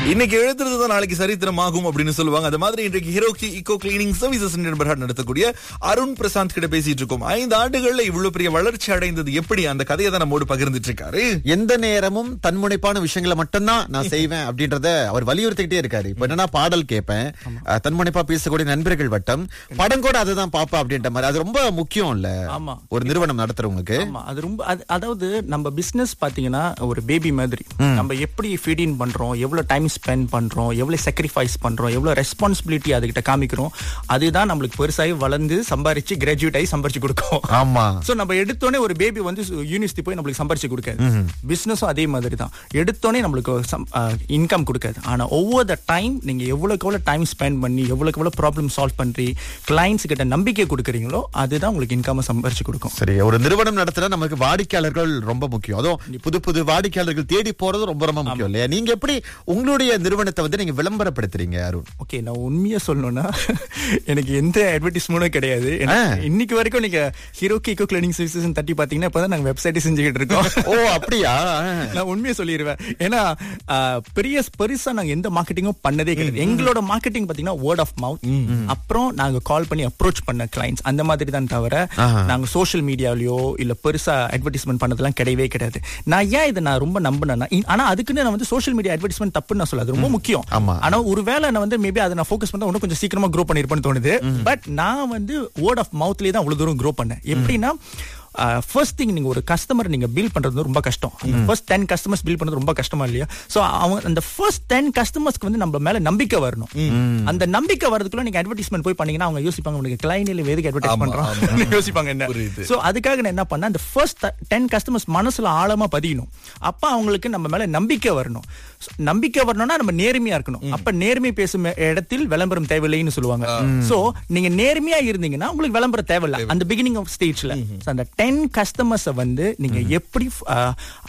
இன்னைக்கு எழுதுறது தான் நாளைக்கு சரித்திரமாகும் அப்படின்னு சொல்லுவாங்க அது மாதிரி இன்றைக்கு ஹீரோக்கி இக்கோ கிளீனிங் சர்வீசஸ் நண்பர்கள் நடத்தக்கூடிய அருண் பிரசாந்த் கிட்ட பேசிட்டு இருக்கோம் ஐந்து ஆண்டுகள்ல இவ்வளவு பெரிய வளர்ச்சி அடைந்தது எப்படி அந்த கதையை தான் நம்மோடு பகிர்ந்துட்டு இருக்காரு எந்த நேரமும் தன்முனைப்பான விஷயங்களை மட்டும்தான் நான் செய்வேன் அப்படின்றத அவர் வலியுறுத்திக்கிட்டே இருக்காரு இப்ப என்னன்னா பாடல் கேட்பேன் அஹ், தன்முனைப்பா பேசக்கூடிய நண்பர்கள் வட்டம் படம் கூட அதுதான் பாப்பா அப்படின்ற மாதிரி அது ரொம்ப முக்கியம் இல்ல ஆமா. ஒரு நிறுவனம் நடத்துறவங்களுக்கு ஆமா அது ரொம்ப அது- அதாவது நம்ம பிசினஸ் பாத்தீங்கன்னா ஒரு பேபி மாதிரி நம்ம எப்படி ஃபீடிங் பண்றோம் எவ்வளவு டைம் ஸ்பெண்ட் பண்றோம் எவ்வளவு sacrifice பண்றோம் எவ்வளவு ரெஸ்பான்சிபிலிட்டி அதுகிட்ட காமிக்கிறோம் அதுதான் நம்மளுக்கு பெருசாகி வளர்ந்து சம்பாரிச்சு கிராஜுவேட் ஆகி சம்பாரிச்சு கொடுக்கும் ஆமா சோ நம்ம எடுத்தோடனே ஒரு பேபி வந்து யூனிவர்சிட்டி போய் நம்மளுக்கு சம்பாரிச்சு கொடுக்காது பிசினஸும் அதே மாதிரி தான் எடுத்தோடனே நம்மளுக்கு இன்கம் கொடுக்காது ஆனா ஒவ்வொரு த டைம் நீங்க எவ்வளவுக்கு எவ்வளவு டைம் ஸ்பெண்ட் பண்ணி எவ்வளவுக்கு எவ்வளவு ப்ராப்ளம் சால்வ் பண்றி கிளைண்ட்ஸ் கிட்ட நம்பிக்கை கொடுக்குறீங்களோ அதுதான் உங்களுக்கு இன்கம் சம்பாரிச்சு கொடுக்கும் சரி ஒரு நிறுவனம் நடத்தினா நமக்கு வாடிக்கையாளர்கள் ரொம்ப முக்கியம் அதுவும் புது புது வாடிக்கையாளர்கள் தேடி போறது ரொம்ப ரொம்ப முக்கியம் இல்லையா நீங்க எப்படி உங்களுடைய நிறுவனத்தை வந்து நீங்க விளம்பரப்படுத்துறீங்க அருண் ஓகே நான் உண்மையா சொல்லணும்னா எனக்கு எந்த அட்வர்டைஸ்மெண்ட்டும் கிடையாது எனக்கு இன்னைக்கு வரைக்கும் நீங்க ஹீரோ கீகோ கிளீனிங் சர்வீசஸ் தட்டி பாத்தீங்கன்னா இப்பதான் நாங்க வெப்சைட் செஞ்சுக்கிட்டு இருக்கோம் ஓ அப்படியா நான் உண்மையை சொல்லிடுவேன் ஏன்னா ஆஹ், பெரிய பெருசா நாங்க எந்த மார்க்கெட்டிங்கும் பண்ணதே கிடையாது எங்களோட மார்க்கெட்டிங் பாத்தீங்கன்னா வேர்ட் ஆஃப் மவுத் அப்புறம் நாங்க கால் பண்ணி அப்ரோச் பண்ண கிளைண்ட்ஸ் அந்த மாதிரி தான் தவிர நாங்க சோஷியல் மீடியாலயோ இல்ல பெருசா அட்வர்டைஸ்மெண்ட் பண்ணதெல்லாம் கிடையவே கிடையாது நான் ஏன் இதை நான் ரொம்ப நம்பினேன்னா இ- ஆனா அதுக்குன்னு நான் வந்து சோஷியல் மீடியா அட்வர்டைஸ்மெண்ட் தப்புன்னு நான் சொல்ல அது ரொம்ப முக்கியம் ஆமா. ஆனா ஒருவேளை நான் வந்து மேபி அதை நான் ஃபோக்கஸ் பண்ணா இன்னும் கொஞ்சம் சீக்கிரமா க்ரோ பண்ணிருப்பேன்னு தோணுது பட் நான் வந்து வேர்ட் ஆஃப் மவுத்லயே தான் அவ்வளவு தூரம் க்ரோ பண்ணேன் எப்படின்னா ஃபர்ஸ்ட் திங் நீங்க ஒரு கஸ்டமர் நீங்க பில் பண்றது வந்து ரொம்ப கஷ்டம் ஃபர்ஸ்ட் டென் கஸ்டமர்ஸ் பில் பண்றது ரொம்ப கஷ்டமா இல்லையா சோ அவங்க அந்த ஃபர்ஸ்ட் டென் கஸ்டமர்ஸ்க்கு வந்து நம்ம மேல நம்பிக்கை வரணும் அந்த நம்பிக்கை வரதுக்குள்ள நீங்க அட்வர்டைஸ்மெண்ட் போய் பண்ணீங்கன்னா அவங்க யோசிப்பாங்க உங்களுக்கு கிளைண்ட் இல்ல எதுக்கு அட்வர்டைஸ் பண்றோம் யோசிப்பாங்க என்ன புரியுது. சோ அதுக்காக நான் என்ன பண்ணேன் அந்த ஃபர்ஸ்ட் டென் கஸ்டமர்ஸ் மனசுல ஆழமா பதியணும் அப்ப அவங்களுக்கு நம்ம மேல நம்பிக்கை வரணும் So, நம்பிக்கை வரணும்னா நம்ம நேர்மையா இருக்கணும் அப்ப நேர்மை பேசும் இடத்தில் விளம்பரம் தேவையில்லைன்னு சொல்லுவாங்க சோ நீங்க நேர்மையா இருந்தீங்கன்னா உங்களுக்கு விளம்பரம் தேவையில்லை அந்த பிகினிங் ஆஃப் ஸ்டேஜ்ல அந்த டென் கஸ்டமர்ஸ வந்து நீங்க எப்படி